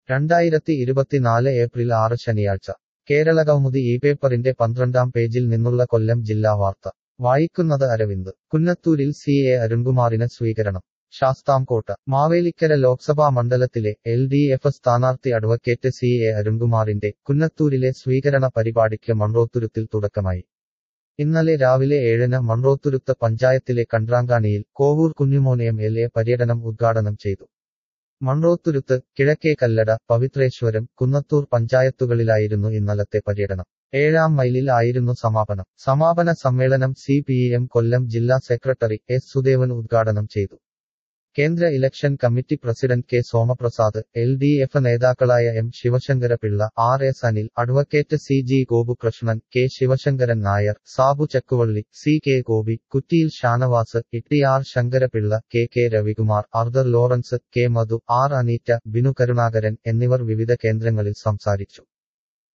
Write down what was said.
രണ്ടായിരത്തി ഇരുപത്തിനാല് ഏപ്രിൽ ആറ് ശനിയാഴ്ച കേരളകൗമുദി ഈ പേപ്പറിന്റെ പന്ത്രണ്ടാം പേജിൽ നിന്നുള്ള കൊല്ലം ജില്ലാ വാർത്ത വായിക്കുന്നത് അരവിന്ദ് കുന്നത്തൂരിൽ സി എ അരുൺകുമാറിന് സ്വീകരണം ശാസ്താംകോട്ട മാവേലിക്കര ലോക്സഭാ മണ്ഡലത്തിലെ എൽ ഡി എഫ് സ്ഥാനാർത്ഥി അഡ്വക്കേറ്റ് സി എ അരുൺകുമാറിന്റെ കുന്നത്തൂരിലെ സ്വീകരണ പരിപാടിക്ക് മൺറോത്തുരുത്തിൽ തുടക്കമായി ഇന്നലെ രാവിലെ ഏഴിന് മൺറോത്തുരുത്ത് പഞ്ചായത്തിലെ കണ്ട്രാങ്കാണിയിൽ Kovoor Kunjumon M L A പര്യടനം ഉദ്ഘാടനം ചെയ്തു മൺറോത്തുരുത്ത് കിഴക്കേ കല്ലട പവിത്രേശ്വരം കുന്നത്തൂർ പഞ്ചായത്തുകളിലായിരുന്നു ഇന്നലത്തെ പര്യടനം ഏഴാം മൈലിൽ ആയിരുന്നു സമാപനം സമാപന സമ്മേളനം സി കൊല്ലം ജില്ലാ സെക്രട്ടറി എസ് സുദേവൻ ഉദ്ഘാടനം ചെയ്തു കേന്ദ്ര election committee president K Somaprasad L D F നേതാക്കളായ M Sivasankara Pillai R S Anil advocate C G Gopukrishnan K Sivasankaran Nair Sabu Chakkuvally C K Gopi Kuttiyil Shanavas Itty R Sankarapillai K K Ravikumar Arthur Lawrence K Madhu R Anitta Binu Karunakaran എന്നിവർ വിവിധ കേന്ദ്രങ്ങളിൽ സംസാരിച്ചു